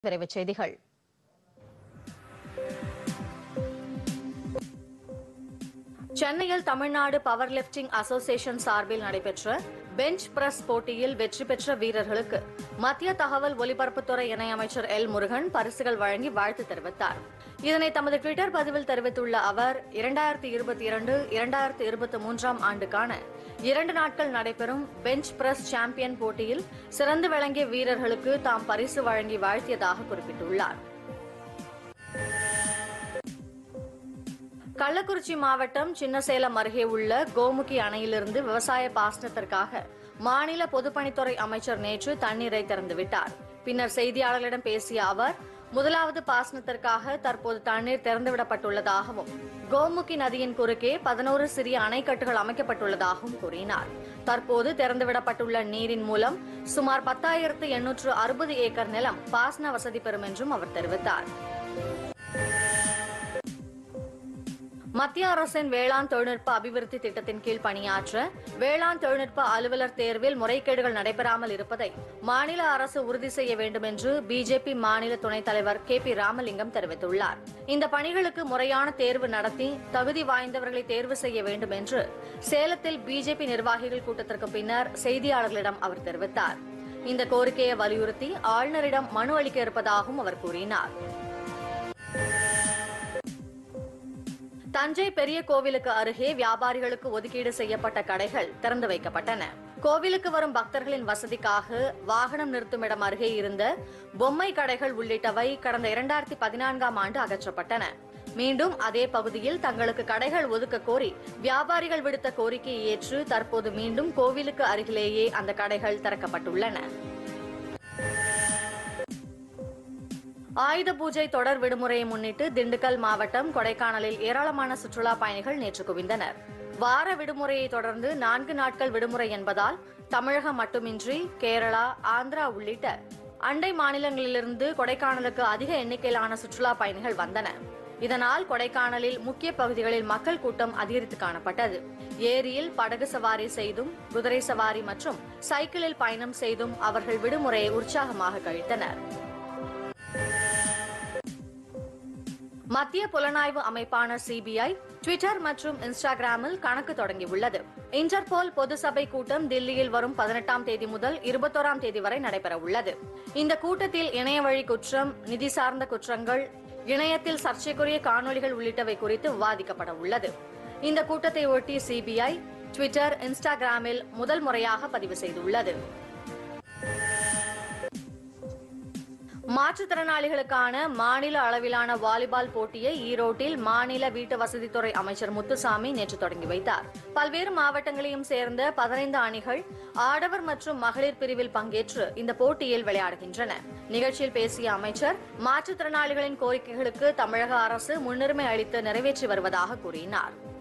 விரைவுச் செய்திகள் சென்னையில் தமிழ்நாடு பவர் லிப்டிங் அசோசியேஷன் சார்பில் நடைபெற்ற பெஞ்ச் பிரஸ் போட்டியில் வெற்றி பெற்ற வீரர்களுக்கு மத்திய தகவல் ஒலிபரப்புத்துறை இணையமைச்சர் எல் முருகன் பரிசுகள் வழங்கி வாழ்த்து தெரிவித்தார் இதனை தமது ட்விட்டர் பதிவில் தெரிவித்துள்ள அவர் இரண்டாயிரத்தி இருபத்தி இரண்டு இரண்டாயிரத்தி இருபத்தி மூன்றாம் ஆண்டுக்கான இரண்டு நாட்கள் நடைபெறும் பெஞ்ச் பிரஸ் சாம்பியன் போட்டியில் சிறந்து விளங்கிய வீரர்களுக்கு தாம் பரிசு வழங்கி வாழ்த்தியதாக குறிப்பிட்டுள்ளார் கள்ளக்குறிச்சி மாவட்டம் சின்னசேலம் அருகே உள்ள கோமுகி அணையிலிருந்து விவசாய பாசனத்திற்காக மாநில பொதுப்பணித்துறை அமைச்சர் நேற்று தண்ணீரை திறந்துவிட்டார் பின்னர் செய்தியாளர்களிடம் பேசிய அவர் முதலாவது பாசனத்திற்காக தற்போது தண்ணீர் திறந்துவிடப்பட்டுள்ளதாகவும் கோமுகி நதியின் குறுக்கே பதினோரு சிறிய அணைக்கட்டுகள் அமைக்கப்பட்டுள்ளதாகவும் கூறினார் தற்போது திறந்துவிடப்பட்டுள்ள நீரின் மூலம் சுமார் பத்தாயிரத்து எண்ணூற்று அறுபது ஏக்கர் நிலம் பாசன வசதி பெறும் என்றும் அவர் தெரிவித்தார் மத்திய அரசின் வேளாண் தொழில்நுட்ப அபிவிருத்தி திட்டத்தின் கீழ் பணியாற்ற வேளாண் தொழில்நுட்ப அலுவலர் தேர்வில் முறைகேடுகள் நடைபெறாமல் இருப்பதை மாநில அரசு உறுதி செய்ய வேண்டும் என்று பிஜேபி மாநில துணைத் தலைவர் கே பி ராமலிங்கம் தெரிவித்துள்ளார் இந்த பணிகளுக்கு முறையான தேர்வு நடத்தி தகுதி வாய்ந்தவர்களை தேர்வு செய்ய வேண்டும் என்று சேலத்தில் பிஜேபி நிர்வாகிகள் கூட்டத்திற்கு பின்னர் செய்தியாளர்களிடம் அவர் தெரிவித்தார் இந்த கோரிக்கையை வலியுறுத்தி ஆளுநரிடம் மனு அளிக்க இருப்பதாகவும் அவர் கூறினார் தஞ்சை பெரிய கோவிலுக்கு அருகே வியாபாரிகளுக்கு ஒதுக்கீடு செய்யப்பட்ட கடைகள் திறந்து வைக்கப்பட்டன கோவிலுக்கு வரும் பக்தர்களின் வசதிக்காக வாகனம் நிறுத்துமிடம் அருகே இருந்த பொம்மை கடைகள் உள்ளிட்டவை கடந்த இரண்டாயிரத்தி பதினான்காம் ஆண்டு அகற்றப்பட்டன மீண்டும் அதே பகுதியில் தங்களுக்கு கடைகள் ஒதுக்க கோரி வியாபாரிகள் விடுத்த கோரிக்கையை ஏற்று தற்போது மீண்டும் கோவிலுக்கு அருகிலேயே அந்த கடைகள் திறக்கப்பட்டுள்ளன ஆயுத பூஜை தொடர் விடுமுறையை முன்னிட்டு திண்டுக்கல் மாவட்டம் கொடைக்கானலில் ஏராளமான சுற்றுலா பயணிகள் நேற்று குவிந்தனர் வார விடுமுறையை தொடர்ந்து நான்கு நாட்கள் விடுமுறை என்பதால் தமிழகம் மட்டுமின்றி கேரளா ஆந்திரா உள்ளிட்ட அண்டை மாநிலங்களிலிருந்து கொடைக்கானலுக்கு அதிக எண்ணிக்கையிலான சுற்றுலா பயணிகள் வந்தன இதனால் கொடைக்கானலில் முக்கிய பகுதிகளில் மக்கள் கூட்டம் அதிகரித்து காணப்பட்டது ஏரியில் படகு சவாரி செய்தும் குதிரை சவாரி மற்றும் சைக்கிளில் பயணம் செய்தும் அவர்கள் விடுமுறையை உற்சாகமாக கழித்தனர் மத்திய புலனாய்வு அமைப்பான சிபிஐ ட்விட்டர் மற்றும் இன்ஸ்டாகிராமில் கணக்கு தொடங்கியுள்ளது இன்டர்போல் பொது சபை கூட்டம் தில்லியில் வரும் பதினெட்டாம் தேதி முதல் இருபத்தோராம் தேதி வரை நடைபெற உள்ளது இந்த கூட்டத்தில் இணைய வழி குற்றம் நிதி சார்ந்த குற்றங்கள் இணையத்தில் சர்ச்சைக்குரிய காணொளிகள் உள்ளிட்டவை குறித்து விவாதிக்கப்பட உள்ளது இந்த கூட்டத்தை ஒட்டி சிபிஐ ட்விட்டர் இன்ஸ்டாகிராமில் முதல் முறையாக பதிவு செய்துள்ளது மாற்றுத்திறனாளிகளுக்கான மாநில அளவிலான வாலிபால் போட்டியை ஈரோட்டில் மாநில வீட்டு வசதித்துறை அமைச்சர் முத்துசாமி நேற்று தொடங்கி வைத்தார் பல்வேறு மாவட்டங்களையும் சேர்ந்த பதினைந்து அணிகள் ஆடவர் மற்றும் மகளிர் பிரிவில் பங்கேற்று இந்த போட்டியில் விளையாடுகின்றன நிகழ்ச்சியில் பேசிய அமைச்சர் மாற்றுத்திறனாளிகளின் கோரிக்கைகளுக்கு தமிழக அரசு முன்னுரிமை அளித்து நிறைவேற்றி வருவதாக கூறினார்